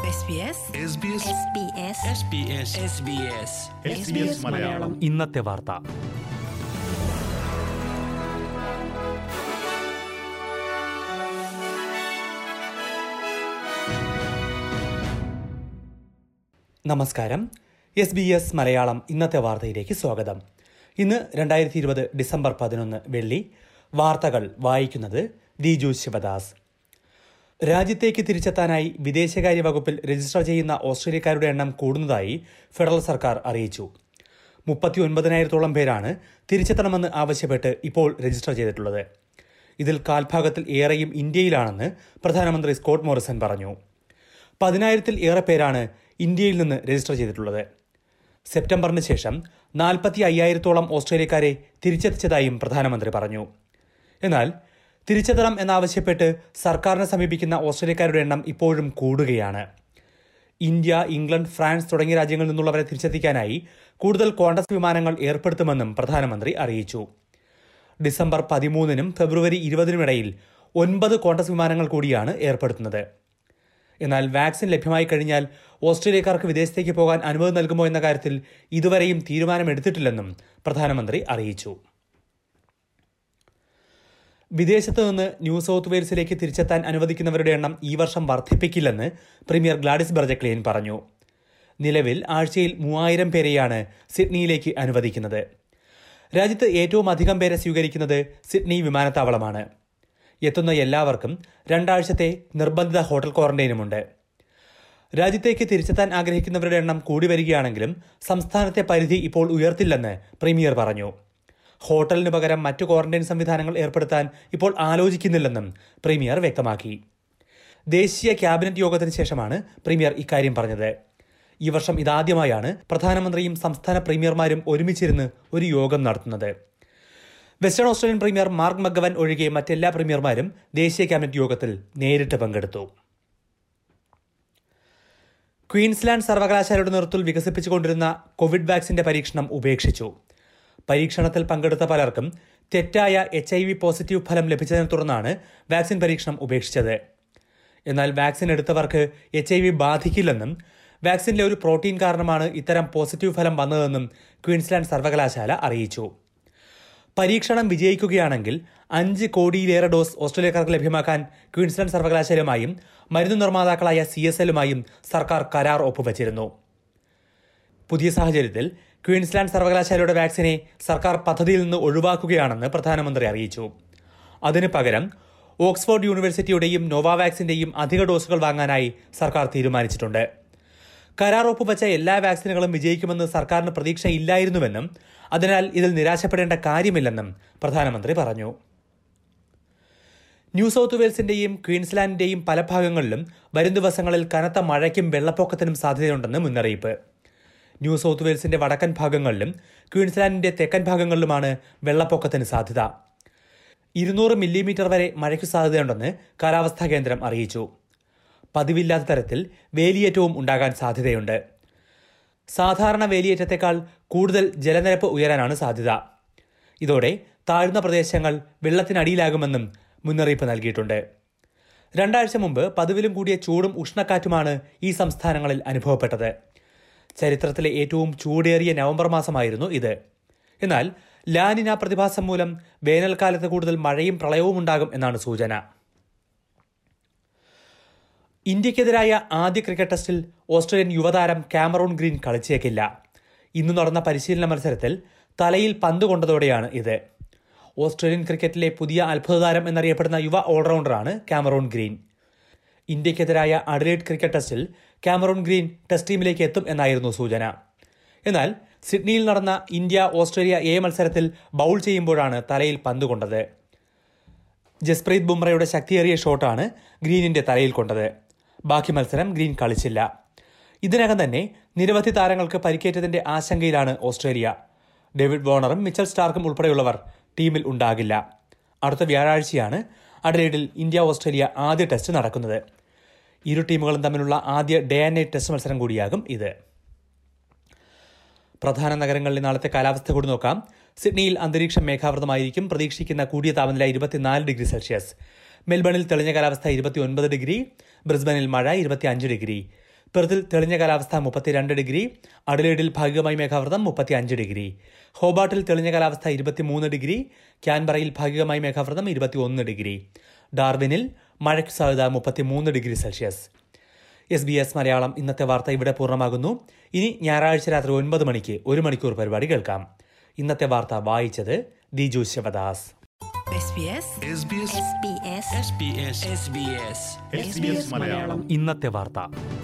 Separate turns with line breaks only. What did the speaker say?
SBS
SBS
Malayalam
ഇന്നത്തെ വാർത്ത നമസ്കാരം എസ് ബി എസ് മലയാളം ഇന്നത്തെ വാർത്തയിലേക്ക് സ്വാഗതം ഇന്ന് രണ്ടായിരത്തി ഇരുപത് ഡിസംബർ പതിനൊന്ന് വെള്ളി വാർത്തകൾ വായിക്കുന്നത് ദിജു ശിവദാസ് രാജ്യത്തേക്ക് തിരിച്ചെത്താനായി വിദേശകാര്യ വകുപ്പിൽ രജിസ്റ്റർ ചെയ്യുന്ന ഓസ്ട്രേലിയക്കാരുടെ എണ്ണം കൂടുന്നതായി ഫെഡറൽ സർക്കാർ അറിയിച്ചു മുപ്പത്തി ഒൻപതിനായിരത്തോളം പേരാണ് തിരിച്ചെത്തണമെന്ന് ആവശ്യപ്പെട്ട് ഇപ്പോൾ രജിസ്റ്റർ ചെയ്തിട്ടുള്ളത് ഇതിൽ കാൽഭാഗത്തിൽ ഏറെയും ഇന്ത്യയിലാണെന്ന് പ്രധാനമന്ത്രി സ്കോട്ട് മോറിസൺ പറഞ്ഞു പതിനായിരത്തിൽ ഏറെ പേരാണ് ഇന്ത്യയിൽ നിന്ന് രജിസ്റ്റർ ചെയ്തിട്ടുള്ളത് സെപ്റ്റംബറിന് ശേഷം നാൽപ്പത്തി അയ്യായിരത്തോളം ഓസ്ട്രേലിയക്കാരെ തിരിച്ചെത്തിച്ചതായും പ്രധാനമന്ത്രി പറഞ്ഞു എന്നാൽ തിരിച്ചെത്തണം എന്നാവശ്യപ്പെട്ട് സർക്കാരിനെ സമീപിക്കുന്ന ഓസ്ട്രേലിയക്കാരുടെ എണ്ണം ഇപ്പോഴും കൂടുകയാണ് ഇന്ത്യ ഇംഗ്ലണ്ട് ഫ്രാൻസ് തുടങ്ങിയ രാജ്യങ്ങളിൽ നിന്നുള്ളവരെ തിരിച്ചെത്തിക്കാനായി കൂടുതൽ ക്വാണ്ടസ് വിമാനങ്ങൾ ഏർപ്പെടുത്തുമെന്നും പ്രധാനമന്ത്രി അറിയിച്ചു ഡിസംബർ പതിമൂന്നിനും ഫെബ്രുവരി ഇരുപതിനും ഇടയിൽ ഒൻപത് ക്വാണ്ടസ് വിമാനങ്ങൾ കൂടിയാണ് ഏർപ്പെടുത്തുന്നത് എന്നാൽ വാക്സിൻ ലഭ്യമായി കഴിഞ്ഞാൽ ഓസ്ട്രേലിയക്കാർക്ക് വിദേശത്തേക്ക് പോകാൻ അനുമതി നൽകുമോ എന്ന കാര്യത്തിൽ ഇതുവരെയും തീരുമാനമെടുത്തിട്ടില്ലെന്നും പ്രധാനമന്ത്രി അറിയിച്ചു വിദേശത്ത് നിന്ന് ന്യൂ സൗത്ത് വെയിൽസിലേക്ക് തിരിച്ചെത്താൻ അനുവദിക്കുന്നവരുടെ എണ്ണം ഈ വർഷം വർദ്ധിപ്പിക്കില്ലെന്ന് പ്രീമിയർ ഗ്ലാഡിസ് ബർജക്ലിയൻ പറഞ്ഞു നിലവിൽ ആഴ്ചയിൽ മൂവായിരം പേരെയാണ് സിഡ്നിയിലേക്ക് അനുവദിക്കുന്നത് രാജ്യത്ത് ഏറ്റവും അധികം പേരെ സ്വീകരിക്കുന്നത് സിഡ്നി വിമാനത്താവളമാണ് എത്തുന്ന എല്ലാവർക്കും രണ്ടാഴ്ചത്തെ നിർബന്ധിത ഹോട്ടൽ ക്വാറന്റൈനുമുണ്ട് രാജ്യത്തേക്ക് തിരിച്ചെത്താൻ ആഗ്രഹിക്കുന്നവരുടെ എണ്ണം കൂടി വരികയാണെങ്കിലും സംസ്ഥാനത്തെ പരിധി ഇപ്പോൾ ഉയർത്തില്ലെന്ന് പ്രീമിയർ പറഞ്ഞു ഹോട്ടലിന് പകരം മറ്റു ക്വാറന്റൈൻ സംവിധാനങ്ങൾ ഏർപ്പെടുത്താൻ ഇപ്പോൾ ആലോചിക്കുന്നില്ലെന്നും പ്രീമിയർ വ്യക്തമാക്കി ദേശീയ ക്യാബിനറ്റ് യോഗത്തിന് ശേഷമാണ് പ്രീമിയർ ഇക്കാര്യം പറഞ്ഞത് ഈ വർഷം ഇതാദ്യമായാണ് പ്രധാനമന്ത്രിയും സംസ്ഥാന പ്രീമിയർമാരും ഒരുമിച്ചിരുന്ന് ഒരു യോഗം നടത്തുന്നത് western Australian premier Mark McGowan ഒഴികെ മറ്റെല്ലാ പ്രീമിയർമാരും ദേശീയ ക്യാബിനറ്റ് യോഗത്തിൽ നേരിട്ട് പങ്കെടുത്തു ക്വീൻസ്ലാൻഡ് സർവകലാശാലയുടെ നേതൃത്വത്തിൽ വികസിപ്പിച്ചുകൊണ്ടിരുന്ന കോവിഡ് വാക്സിന്റെ പരീക്ഷണം ഉപേക്ഷിച്ചു പരീക്ഷണത്തിൽ പങ്കെടുത്ത പലർക്കും തെറ്റായ എച്ച് ഐ വി പോസിറ്റീവ് ഫലം ലഭിച്ചതിനെ തുടർന്നാണ് വാക്സിൻ പരീക്ഷണം ഉപേക്ഷിച്ചത് എന്നാൽ വാക്സിൻ എടുത്തവർക്ക് എച്ച് ഐ വി ബാധിക്കില്ലെന്നും വാക്സിനിലെ ഒരു പ്രോട്ടീൻ കാരണമാണ് ഇത്തരം പോസിറ്റീവ് ഫലം വന്നതെന്നും ക്വീൻസ്ലാൻഡ് സർവകലാശാല അറിയിച്ചു പരീക്ഷണം വിജയിക്കുകയാണെങ്കിൽ അഞ്ച് കോടിയിലേറെ ഡോസ് ഓസ്ട്രേലിയക്കാർക്ക് ലഭ്യമാക്കാൻ ക്വീൻസ്ലാൻഡ് സർവകലാശാലയുമായും മരുന്ന് നിർമ്മാതാക്കളായ സി എസ് എല്ലുമായും സർക്കാർ കരാർ ഒപ്പുവച്ചിരുന്നു പുതിയ സാഹചര്യത്തിൽ ക്വീൻസ്ലാൻഡ് സർവകലാശാലയുടെ വാക്സിനെ സർക്കാർ പദ്ധതിയിൽ നിന്ന് ഒഴിവാക്കുകയാണെന്ന് പ്രധാനമന്ത്രി അറിയിച്ചു അതിന് പകരം ഓക്സ്ഫോർഡ് യൂണിവേഴ്സിറ്റിയുടെയും നോവാവാക്സിന്റെയും അധിക ഡോസുകൾ വാങ്ങാനായി സർക്കാർ തീരുമാനിച്ചിട്ടുണ്ട് കരാർ ഒപ്പുവച്ച എല്ലാ വാക്സിനുകളും വിജയിക്കുമെന്ന് സർക്കാരിന് പ്രതീക്ഷയില്ലായിരുന്നുവെന്നും അതിനാൽ ഇതിൽ നിരാശപ്പെടേണ്ട കാര്യമില്ലെന്നും പ്രധാനമന്ത്രി പറഞ്ഞു ന്യൂ സൗത്ത് വെയിൽസിന്റെയും ക്വീൻസ്ലാൻഡിന്റെയും പല ഭാഗങ്ങളിലും വരും ദിവസങ്ങളിൽ കനത്ത മഴയ്ക്കും വെള്ളപ്പൊക്കത്തിനും സാധ്യതയുണ്ടെന്ന് മുന്നറിയിപ്പ് ന്യൂ സൗത്ത് വെയിൽസിന്റെ വടക്കൻ ഭാഗങ്ങളിലും ക്വീൻസ്ലാൻഡിന്റെ തെക്കൻ ഭാഗങ്ങളിലുമാണ് വെള്ളപ്പൊക്കത്തിന് സാധ്യത ഇരുന്നൂറ് മില്ലിമീറ്റർ വരെ മഴയ്ക്കു സാധ്യതയുണ്ടെന്ന് കാലാവസ്ഥാ കേന്ദ്രം അറിയിച്ചു പതിവില്ലാത്ത തരത്തിൽ വേലിയേറ്റവും ഉണ്ടാകാൻ സാധ്യതയുണ്ട് സാധാരണ വേലിയേറ്റത്തെക്കാൾ കൂടുതൽ ജലനിരപ്പ് ഉയരാനാണ് സാധ്യത ഇതോടെ താഴ്ന്ന പ്രദേശങ്ങൾ വെള്ളത്തിനടിയിലാകുമെന്നും മുന്നറിയിപ്പ് നൽകിയിട്ടുണ്ട് രണ്ടാഴ്ച മുമ്പ് പതിവിലും കൂടിയ ചൂടും ഉഷ്ണക്കാറ്റുമാണ് ഈ സംസ്ഥാനങ്ങളിൽ അനുഭവപ്പെട്ടത് ചരിത്രത്തിലെ ഏറ്റവും ചൂടേറിയ നവംബർ മാസമായിരുന്നു ഇത് എന്നാൽ ലാനിന പ്രതിഭാസം മൂലം വേനൽക്കാലത്ത് കൂടുതൽ മഴയും പ്രളയവും ഉണ്ടാകും എന്നാണ് സൂചന ഇന്ത്യക്കെതിരായ ആദ്യ ക്രിക്കറ്റ് ടെസ്റ്റിൽ ഓസ്ട്രേലിയൻ യുവതാരം കാമറൂൺ ഗ്രീൻ കളിച്ചേക്കില്ല ഇന്ന് നടന്ന പരിശീലന മത്സരത്തിൽ തലയിൽ പന്ത് കൊണ്ടതോടെയാണ് ഇത് ഓസ്ട്രേലിയൻ ക്രിക്കറ്റിലെ പുതിയ അത്ഭുതതാരം എന്നറിയപ്പെടുന്ന യുവ ഓൾറൗണ്ടറാണ് കാമറൂൺ ഗ്രീൻ ഇന്ത്യക്കെതിരായ അഡലേഡ് ക്രിക്കറ്റ് ടെസ്റ്റിൽ കാമറൂൺ ഗ്രീൻ ടെസ്റ്റ് ടീമിലേക്ക് എത്തും എന്നായിരുന്നു സൂചന എന്നാൽ സിഡ്നിയിൽ നടന്ന ഇന്ത്യ ഓസ്ട്രേലിയ എ മത്സരത്തിൽ ബൗൾ ചെയ്യുമ്പോഴാണ് തലയിൽ പന്ത് കൊണ്ടത് ജസ്പ്രീത് ബുംറയുടെ ശക്തിയേറിയ ഷോട്ടാണ് ഗ്രീനിന്റെ തലയിൽ കൊണ്ടത് ബാക്കി മത്സരം ഗ്രീൻ കളിച്ചില്ല ഇതിനകം തന്നെ നിരവധി താരങ്ങൾക്ക് പരിക്കേറ്റതിന്റെ ആശങ്കയിലാണ് ഓസ്ട്രേലിയ ഡേവിഡ് വോണറും മിച്ചൽ സ്റ്റാർക്കും ഉൾപ്പെടെയുള്ളവർ ടീമിൽ ഉണ്ടാകില്ല അടുത്ത വ്യാഴാഴ്ചയാണ് അഡലേഡിൽ ഇന്ത്യ ഓസ്ട്രേലിയ ആദ്യ ടെസ്റ്റ് നടക്കുന്നത് ഇരു ടീമുകളും തമ്മിലുള്ള ആദ്യ ഡേ ആൻഡ് നൈറ്റ് ടെസ്റ്റ് മത്സരം കൂടിയാകും ഇത് പ്രധാന നഗരങ്ങളിലെ നാളത്തെ കാലാവസ്ഥ കൂടി നോക്കാം സിഡ്നിയിൽ അന്തരീക്ഷം മേഘാവൃതമായിരിക്കും പ്രതീക്ഷിക്കുന്ന കൂടിയ താപനില ഇരുപത്തിനാല് ഡിഗ്രി സെൽഷ്യസ് മെൽബണിൽ തെളിഞ്ഞ കാലാവസ്ഥ ഇരുപത്തിയൊൻപത് ഡിഗ്രി ബ്രിസ്ബനിൽ മഴ ഇരുപത്തിയഞ്ച് ഡിഗ്രി പെർത്തിൽ തെളിഞ്ഞ കാലാവസ്ഥ മുപ്പത്തിരണ്ട് ഡിഗ്രി അഡലേഡിൽ ഭാഗികമായി മേഘാവൃതം മുപ്പത്തി അഞ്ച് ഡിഗ്രി ഹോബാട്ടിൽ തെളിഞ്ഞ കാലാവസ്ഥ ഇരുപത്തിമൂന്ന് ഡിഗ്രി ക്യാൻബറയിൽ ഭാഗികമായി മേഘാവൃതം ഇരുപത്തിയൊന്ന് ഡിഗ്രി ഡാർവിനിൽ മഴയ്ക്ക് സാധ്യത മുപ്പത്തിമൂന്ന് degree Celsius S B S Malayalam ഇന്നത്തെ വാർത്ത ഇവിടെ പൂർണ്ണമാകുന്നു ഇനി ഞായറാഴ്ച രാത്രി ഒൻപത് മണിക്ക് ഒരു മണിക്കൂർ പരിപാടി കേൾക്കാം ഇന്നത്തെ വാർത്ത വായിച്ചത് Diju Sivadas
SBS
SBS
SBS
SBS
SBS
SBS Malayalam
ഇന്നത്തെ വാർത്ത